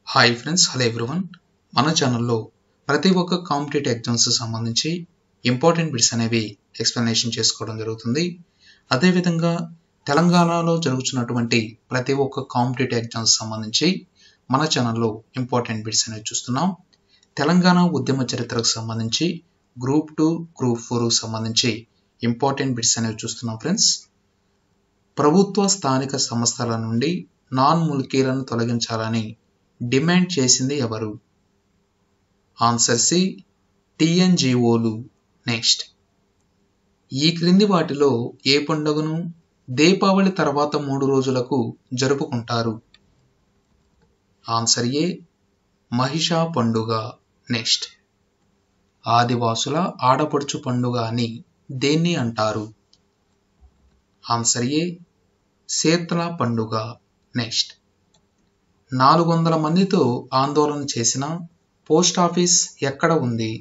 hi friends hello everyone మన ఛానల్లో ప్రతి ఒక్క కాంపిటేటివ్ ఎగ్జామ్స్ సంబంధించి ఇంపార్టెంట్ బిట్స్ అనేవి ఎక్స్ప్లెనేషన్ చేసుకోవడం జరుగుతుంది అదేవిధంగా తెలంగాణలో జరుగుతున్నటువంటి ప్రతి ఒక్క కాంపిటేటివ్ ఎగ్జామ్స్ సంబంధించి మన ఛానల్లో ఇంపార్టెంట్ బిట్స్ అనేవి చూస్తున్నాం తెలంగాణ ఉద్యమ చరిత్రకు సంబంధించి గ్రూప్ టూ గ్రూప్ ఫోర్ సంబంధించి ఇంపార్టెంట్ బిట్స్ అనేవి చూస్తున్నాం ఫ్రెండ్స్ ప్రభుత్వ స్థానిక సంస్థల నుండి నాన్ ముల్కీలను తొలగించాలని డిమాండ్ చేసింది ఎవరు ఆన్సర్ సి టిఎన్జిఓలు నెక్స్ట్ ఈ క్రింది వాటిలో ఏ పండుగను దీపావళి తర్వాత మూడు రోజులకు జరుపుకుంటారు ఆన్సర్ ఏ మహిషా పండుగ నెక్స్ట్ ఆదివాసుల ఆడపడుచు పండుగ అని దేన్ని అంటారు ఆన్సర్ ఏ శీతల పండుగ నెక్స్ట్ నాలుగు వందల మందితో ఆందోళన చేసిన పోస్ట్ ఆఫీస్ ఎక్కడ ఉంది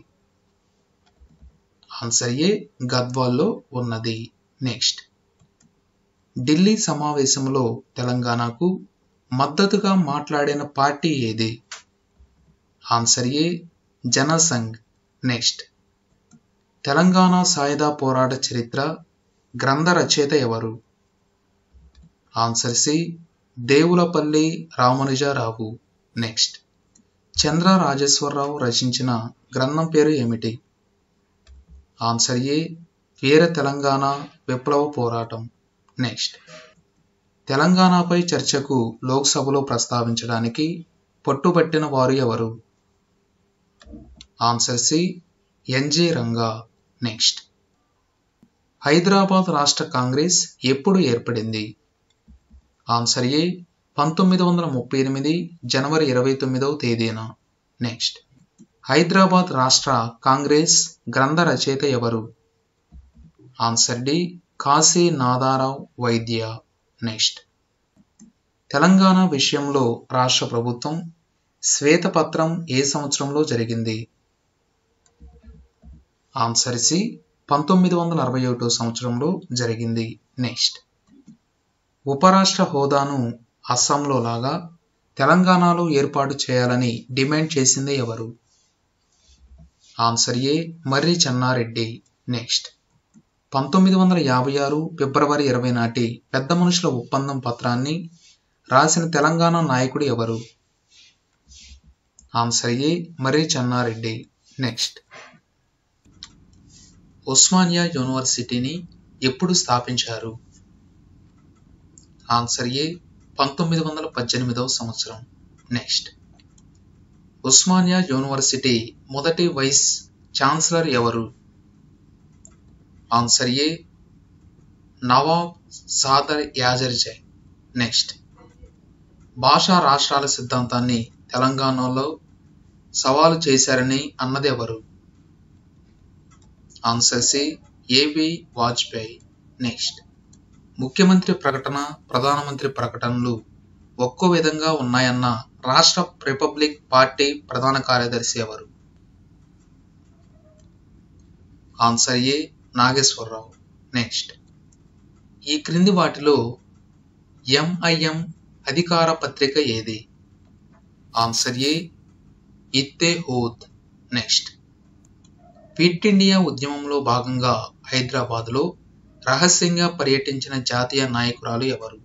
ఆన్సర్ ఏ గద్వాల్లో ఉన్నది నెక్స్ట్ ఢిల్లీ సమావేశంలో తెలంగాణకు మద్దతుగా మాట్లాడిన పార్టీ ఏది answer A Jansangh next Telangana సాయుధ పోరాట చరిత్ర గ్రంథ రచయిత ఎవరు answer C Devulapalli Ramanujarao next Chandra Rajeshwararao రచించిన గ్రంథం పేరు ఏమిటి ఆన్సర్ ఏ వీర తెలంగాణ విప్లవ పోరాటం నెక్స్ట్ తెలంగాణపై చర్చకు లోక్సభలో ప్రస్తావించడానికి పట్టుబట్టిన వారు ఎవరు answer C NG Ranga next Hyderabad రాష్ట్ర కాంగ్రెస్ ఎప్పుడు ఏర్పడింది ఆన్సర్ ఏ పంతొమ్మిది వందల ముప్పై ఎనిమిది జనవరి ఇరవై తొమ్మిదవ తేదీన నెక్స్ట్ హైదరాబాద్ రాష్ట్ర కాంగ్రెస్ గ్రంథ రచయిత ఎవరు ఆన్సర్ డి కాశీ నాదారావు వైద్య నెక్స్ట్ తెలంగాణ విషయంలో రాష్ట్ర ప్రభుత్వం శ్వేతపత్రం ఏ సంవత్సరంలో జరిగింది ఆన్సర్ సి పంతొమ్మిది వందల అరవై ఒకటో సంవత్సరంలో జరిగింది నెక్స్ట్ ఉపరాష్ట్ర హోదాను అస్సాంలో లాగా తెలంగాణలో ఏర్పాటు చేయాలని డిమాండ్ చేసింది ఎవరు answer A Marri Chennareddy next పంతొమ్మిది వందల యాభై ఆరు ఫిబ్రవరి ఇరవై నాటి పెద్ద మనుషుల ఒప్పందం పత్రాన్ని రాసిన తెలంగాణ నాయకుడు ఎవరు answer A Marri Chennareddy next Osmania యూనివర్సిటీని ఎప్పుడు స్థాపించారు ఆన్సర్ ఏ పంతొమ్మిది వందల పద్దెనిమిదవ సంవత్సరం నెక్స్ట్ ఉస్మానియా యూనివర్సిటీ మొదటి వైస్ ఛాన్సలర్ ఎవరు ఆన్సర్ ఏ నవాబ్ సాదర్ యాజర్జై నెక్స్ట్ భాషా రాష్ట్రాల సిద్ధాంతాన్ని తెలంగాణలో సవాలు చేశారని అన్నది ఎవరు answer C AB Vajpayee next ముఖ్యమంత్రి ప్రకటన ప్రధానమంత్రి ప్రకటనలు ఒక్కో విధంగా ఉన్నాయన్న రాష్ట్ర రిపబ్లిక్ పార్టీ ప్రధాన కార్యదర్శి ఎవరు ఆన్సర్ ఏ నాగేశ్వరరావు నెక్స్ట్ ఈ క్రింది వాటిలో ఎంఐఎం అధికార పత్రిక ఏది ఆన్సర్ ఏ ఇత్తే హోద్ నెక్స్ట్ క్విట్ ఇండియా ఉద్యమంలో భాగంగా హైదరాబాద్లో రహస్యంగా పర్యటించిన జాతీయ నాయకురాలు ఎవరు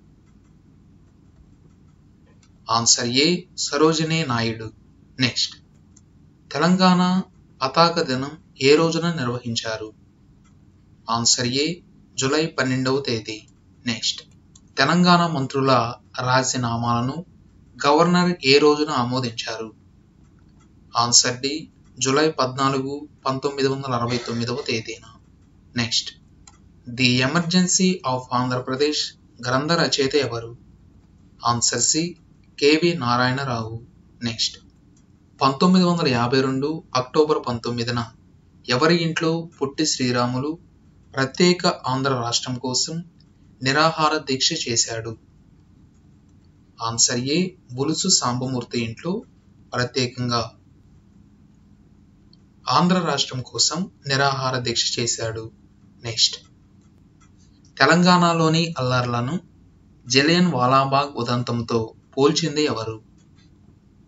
answer A Sarojini Naidu next Telangana పతాక దినం ఏ రోజున నిర్వహించారు ఆన్సర్ ఏ జూలై పన్నెండవ తేదీ నెక్స్ట్ తెలంగాణ మంత్రుల రాజీనామాలను గవర్నర్ ఏ రోజున ఆమోదించారు ఆన్సర్ డి జూలై పద్నాలుగు పంతొమ్మిది వందల అరవై తొమ్మిదవ తేదీన next the emergency of Andhra Pradesh గ్రంథ రచయిత ఎవరు answer C KV Narayanarao next పంతొమ్మిది వందల యాభై రెండు అక్టోబర్ పంతొమ్మిదిన ఎవరి ఇంట్లో పుట్టి శ్రీరాములు ప్రత్యేక ఆంధ్ర రాష్ట్రం కోసం నిరాహార దీక్ష చేశాడు ఆన్సర్ ఏ బులుసు సాంబమూర్తి ఇంట్లో ప్రత్యేకంగా ఆంధ్ర రాష్ట్రం కోసం నిరాహార దీక్ష చేశాడు నెక్స్ట్ తెలంగాణలోని అల్లర్లను జలియన్ వాలాబాగ్ ఉదంతంతో పోల్చింది ఎవరు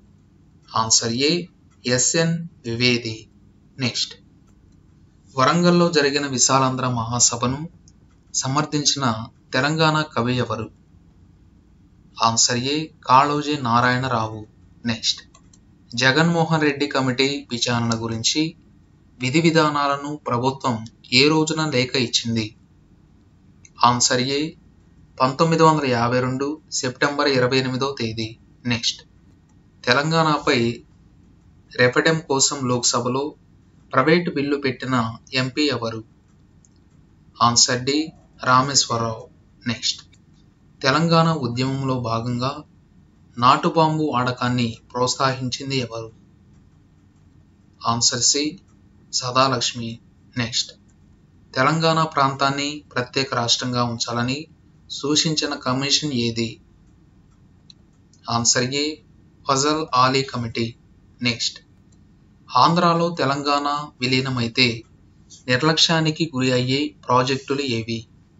answer A SN Vivedi next వరంగల్లో జరిగిన విశాలాంధ్ర మహాసభను సమర్థించిన తెలంగాణ కవి ఎవరు answer A Kaloji Narayanarao next Jaganmohan Reddy committee విచారణ గురించి విధి విధానాలను ప్రభుత్వం ఏ రోజున లేఖ ఇచ్చింది ఆన్సర్ ఏ పంతొమ్మిది వందల యాభై రెండు సెప్టెంబర్ ఇరవై ఎనిమిదో తేదీ నెక్స్ట్ తెలంగాణపై రెఫెడెం కోసం లోక్సభలో ప్రైవేటు బిల్లు పెట్టిన ఎంపీ ఎవరు answer D Rameshwararao next Telangana ఉద్యమంలో భాగంగా నాటుబాంబు వాడకాన్ని ప్రోత్సహించింది ఎవరు answer C Sadalakshmi next Telangana ప్రాంతాన్ని ప్రత్యేక రాష్ట్రంగా ఉంచాలని సూచించిన కమిషన్ ఏది answer A Fazal Ali committee next ఆంధ్రాలో తెలంగాణ విలీనమైతే నిర్లక్ష్యానికి గురి అయ్యే ప్రాజెక్టులు ఏవి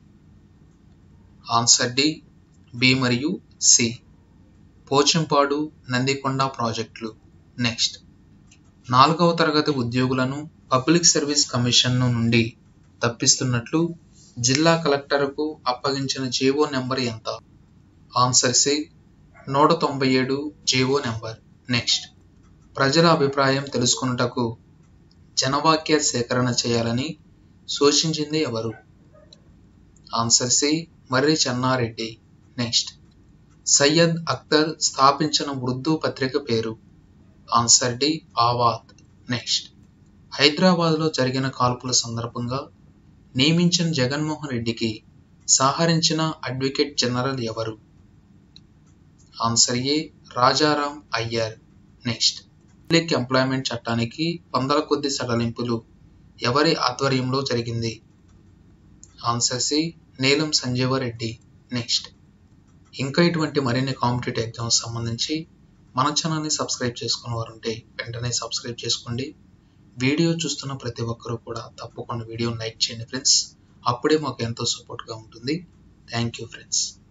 ఆన్సర్ డి బి మరియు సి పోచంపాడు నందికొండ ప్రాజెక్టులు నెక్స్ట్ నాలుగవ తరగతి ఉద్యోగులను పబ్లిక్ సర్వీస్ కమిషన్ నుండి తప్పిస్తున్నట్లు జిల్లా కలెక్టర్కు అప్పగించిన జీవో నెంబర్ ఎంత ఆన్సర్ సి నూట తొంభై ఏడు జీవో నెంబర్ నెక్స్ట్ ప్రజల అభిప్రాయం తెలుసుకున్నటకు జనవాక్య సేకరణ చేయాలని సూచించింది ఎవరు answer C Marri Chennareddy next Syed Akhtar స్థాపించిన ఉర్దూ పత్రిక పేరు ఆన్సర్ డి ఆవాద్ నెక్స్ట్ హైదరాబాద్లో జరిగిన కాల్పుల సందర్భంగా నియమించిన జగన్మోహన్ రెడ్డికి సహకరించిన అడ్వకేట్ జనరల్ ఎవరు answer A Rajaram Iyer next public employment చట్టానికి వందల కొద్ది సడలింపులు ఎవరి ఆధ్వర్యంలో జరిగింది ఆన్సర్ సి నీలం సంజీవరెడ్డి నెక్స్ట్ ఇంకా ఇటువంటి మరిన్ని కాంపిటేటివ్ ఎగ్జామ్స్ సంబంధించి మన ఛానల్ని సబ్స్క్రైబ్ చేసుకున్న వారు ఉంటే వెంటనే సబ్స్క్రైబ్ చేసుకోండి వీడియో చూస్తున్న ప్రతి ఒక్కరూ కూడా తప్పకుండా వీడియోని లైక్ చేయండి ఫ్రెండ్స్ అప్పుడే మాకు ఎంతో సపోర్ట్గా ఉంటుంది థ్యాంక్ యూ ఫ్రెండ్స్